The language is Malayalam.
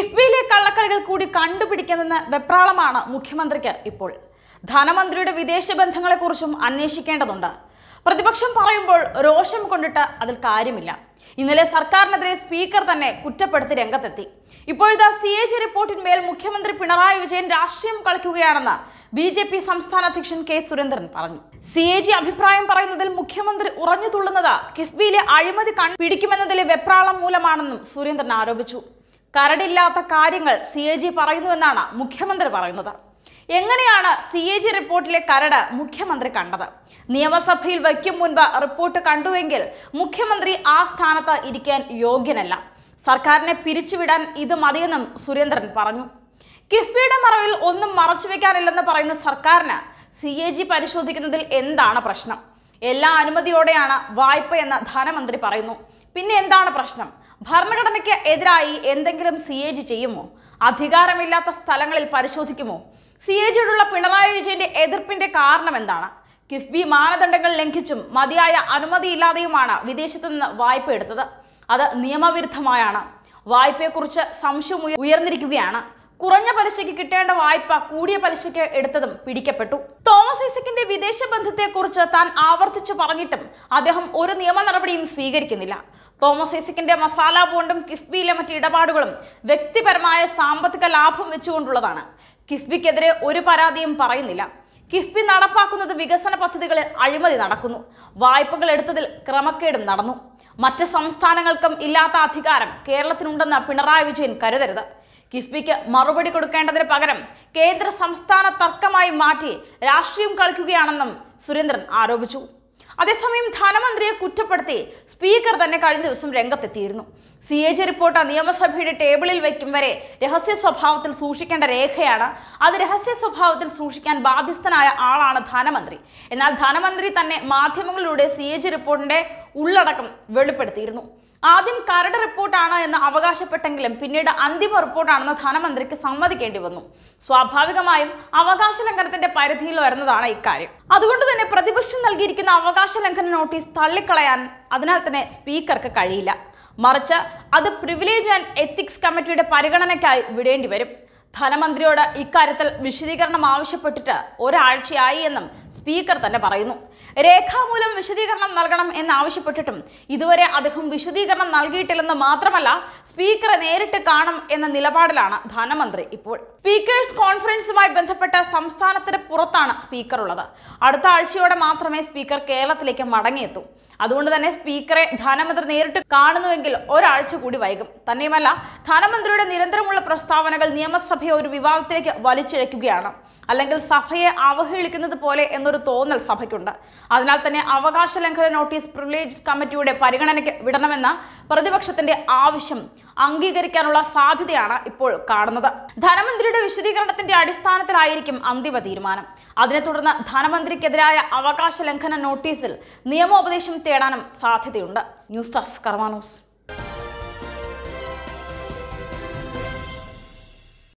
കിഫ്ബിയിലെ കള്ളക്കളികൾ കൂടി കണ്ടുപിടിക്കുന്നെന്ന് വെപ്രാളമാണ് മുഖ്യമന്ത്രിക്ക് ഇപ്പോൾ ധനമന്ത്രിയുടെ വിദേശ ബന്ധങ്ങളെക്കുറിച്ചും അന്വേഷിക്കേണ്ടതുണ്ട് പ്രതിപക്ഷം പറയുമ്പോൾ രോഷം കൊണ്ടിട്ട് അതിൽ കാര്യമില്ല ഇന്നലെ സർക്കാരിനെതിരെ സ്പീക്കർ തന്നെ കുറ്റപ്പെടുത്തി രംഗത്തെത്തി ഇപ്പോഴത്തെ സി എ ജി റിപ്പോർട്ടിന്മേൽ മുഖ്യമന്ത്രി പിണറായി വിജയൻ രാഷ്ട്രീയം കളിക്കുകയാണെന്ന് ബി ജെ പി സംസ്ഥാന അധ്യക്ഷൻ കെ സുരേന്ദ്രൻ പറഞ്ഞു സി എ ജി അഭിപ്രായം പറയുന്നതിൽ മുഖ്യമന്ത്രി ഉറഞ്ഞു തുള്ളുന്നത് കിഫ്ബിയിലെ അഴിമതി കൺ പിടിക്കുമെന്നതിലെ വെപ്രാളം മൂലമാണെന്നും സുരേന്ദ്രൻ ആരോപിച്ചു കരടില്ലാത്ത കാര്യങ്ങൾ സി എ ജി പറയുന്നുവെന്നാണ് മുഖ്യമന്ത്രി പറയുന്നത് എങ്ങനെയാണ് സി എ ജി റിപ്പോർട്ടിലെ കരട് മുഖ്യമന്ത്രി കണ്ടത് നിയമസഭയിൽ വയ്ക്കും മുൻപ് റിപ്പോർട്ട് കണ്ടുവെങ്കിൽ മുഖ്യമന്ത്രി ആ സ്ഥാനത്ത് ഇരിക്കാൻ യോഗ്യനല്ല സർക്കാരിനെ പിരിച്ചുവിടാൻ ഇത് മതിയെന്നും സുരേന്ദ്രൻ പറഞ്ഞു കിഫ്ബിയുടെ മറവിൽ ഒന്നും മറച്ചുവെക്കാനില്ലെന്ന് പറയുന്ന സർക്കാരിന് സി എ ജി പരിശോധിക്കുന്നതിൽ എന്താണ് പ്രശ്നം എല്ലാ അനുമതിയോടെയാണ് വായ്പയെന്ന് ധനമന്ത്രി പറയുന്നു പിന്നെ എന്താണ് പ്രശ്നം ഭരണഘടനയ്ക്ക് എതിരായി എന്തെങ്കിലും സി എ ജി ചെയ്യുമോ അധികാരമില്ലാത്ത സ്ഥലങ്ങളിൽ പരിശോധിക്കുമോ സി എ ജിയോടുള്ള പിണറായി വിജയന്റെ എതിർപ്പിന്റെ കാരണം എന്താണ് കിഫ്ബി മാനദണ്ഡങ്ങൾ ലംഘിച്ചും മതിയായ അനുമതിയില്ലാതെയുമാണ് വിദേശത്തു നിന്ന് വായ്പ എടുത്തത് അത് നിയമവിരുദ്ധമായാണ് വായ്പയെക്കുറിച്ച് സംശയം ഉയ- ഉയർന്നിരിക്കുകയാണ് കുറഞ്ഞ പലിശയ്ക്ക് കിട്ടേണ്ട വായ്പ കൂടിയ പലിശയ്ക്ക് എടുത്തതും പിടിക്കപ്പെട്ടു തോമസ് ഐസക്കിന്റെ വിദേശ ബന്ധത്തെക്കുറിച്ച് താൻ ആവർത്തിച്ചു പറഞ്ഞിട്ടും അദ്ദേഹം ഒരു നിയമ നടപടിയും സ്വീകരിക്കുന്നില്ല തോമസ് ഐസക്കിന്റെ മസാല ബോണ്ടും കിഫ്ബിയിലെ മറ്റ് ഇടപാടുകളും വ്യക്തിപരമായ സാമ്പത്തിക ലാഭം വെച്ചുകൊണ്ടുള്ളതാണ് കിഫ്ബിക്കെതിരെ ഒരു പരാതിയും പറയുന്നില്ല കിഫ്ബി നടപ്പാക്കുന്നത് വികസന പദ്ധതികളിൽ അഴിമതി നടക്കുന്നു വായ്പകൾ എടുത്തതിൽ ക്രമക്കേടും നടന്നു മറ്റ് സംസ്ഥാനങ്ങൾക്കും ഇല്ലാത്ത അധികാരം കേരളത്തിനുണ്ടെന്ന് പിണറായി വിജയൻ കരുതരുത് കിഫ്ബിക്ക് മറുപടി കൊടുക്കേണ്ടതിന് പകരം കേന്ദ്ര സംസ്ഥാന തർക്കമായി മാറ്റി രാഷ്ട്രീയം കളിക്കുകയാണെന്നും സുരേന്ദ്രൻ ആരോപിച്ചു അതേസമയം ധനമന്ത്രിയെ കുറ്റപ്പെടുത്തി സ്പീക്കർ തന്നെ കഴിഞ്ഞ ദിവസം രംഗത്തെത്തിയിരുന്നു സി എ ജി റിപ്പോർട്ട് നിയമസഭയുടെ ടേബിളിൽ വയ്ക്കും വരെ രഹസ്യ സ്വഭാവത്തിൽ സൂക്ഷിക്കേണ്ട രേഖയാണ് അത് രഹസ്യ സ്വഭാവത്തിൽ സൂക്ഷിക്കാൻ ബാധ്യസ്ഥനായ ആളാണ് ധനമന്ത്രി എന്നാൽ ധനമന്ത്രി തന്നെ മാധ്യമങ്ങളിലൂടെ സി എ ജി റിപ്പോർട്ടിന്റെ ഉള്ളടക്കം വെളിപ്പെടുത്തിയിരുന്നു ആദ്യം കരട് റിപ്പോർട്ടാണ് എന്ന് അവകാശപ്പെട്ടെങ്കിലും പിന്നീട് അന്തിമ റിപ്പോർട്ടാണെന്ന് ധനമന്ത്രിക്ക് സമ്മതിക്കേണ്ടി വന്നു സ്വാഭാവികമായും അവകാശ ലംഘനത്തിന്റെ പരിധിയിൽ വരുന്നതാണ് ഇക്കാര്യം അതുകൊണ്ട് തന്നെ പ്രതിപക്ഷം നൽകിയിരിക്കുന്ന അവകാശ ലംഘന നോട്ടീസ് തള്ളിക്കളയാൻ അതിനാൽ തന്നെ സ്പീക്കർക്ക് കഴിയില്ല മറിച്ച് അത് പ്രിവിലേജ് ആൻഡ് എത്തിക്സ് കമ്മിറ്റിയുടെ പരിഗണനയ്ക്കായി വിടേണ്ടി വരും ധനമന്ത്രിയോട് ഇക്കാര്യത്തിൽ വിശദീകരണം ആവശ്യപ്പെട്ടിട്ട് ഒരാഴ്ചയായി എന്നും സ്പീക്കർ തന്നെ പറയുന്നു രേഖാമൂലം വിശദീകരണം നൽകണം എന്നാവശ്യപ്പെട്ടിട്ടും ഇതുവരെ അദ്ദേഹം വിശദീകരണം നൽകിയിട്ടില്ലെന്ന് മാത്രമല്ല സ്പീക്കറെ നേരിട്ട് കാണും എന്ന നിലപാടിലാണ് ധനമന്ത്രി ഇപ്പോൾ സ്പീക്കേഴ്സ് കോൺഫറൻസുമായി ബന്ധപ്പെട്ട സംസ്ഥാനത്തിന് പുറത്താണ് സ്പീക്കർ ഉള്ളത് അടുത്ത ആഴ്ചയോടെ മാത്രമേ സ്പീക്കർ കേരളത്തിലേക്ക് മടങ്ങിയെത്തൂ അതുകൊണ്ട് തന്നെ സ്പീക്കറെ ധനമന്ത്രി നേരിട്ട് കാണുന്നുവെങ്കിൽ ഒരാഴ്ച കൂടി വൈകും തന്നെയുമല്ല ധനമന്ത്രിയുടെ നിരന്തരമുള്ള പ്രസ്താവനകൾ നിയമസഭയെ ഒരു വിവാദത്തിലേക്ക് വലിച്ചിഴയ്ക്കുകയാണ് അല്ലെങ്കിൽ സഭയെ അവഹേളിക്കുന്നത് പോലെ എന്നൊരു തോന്നൽ സഭയ്ക്കുണ്ട് അതിനാൽ തന്നെ അവകാശ ലംഘന നോട്ടീസ് പ്രിവിലേജ് കമ്മിറ്റിയുടെ പരിഗണനയ്ക്ക് വിടണമെന്ന പ്രതിപക്ഷത്തിന്റെ ആവശ്യം അംഗീകരിക്കാനുള്ള സാധ്യതയാണ് ഇപ്പോൾ കാണുന്നത് ധനമന്ത്രിയുടെ വിശദീകരണത്തിന്റെ അടിസ്ഥാനത്തിലായിരിക്കും അന്തിമ തീരുമാനം അതിനെ തുടർന്ന് ധനമന്ത്രിക്കെതിരായ അവകാശ ലംഘന നോട്ടീസിൽ നിയമോപദേശം തേടാനും സാധ്യതയുണ്ട് ന്യൂസ് ഡെസ്ക് കർമാനൂസ്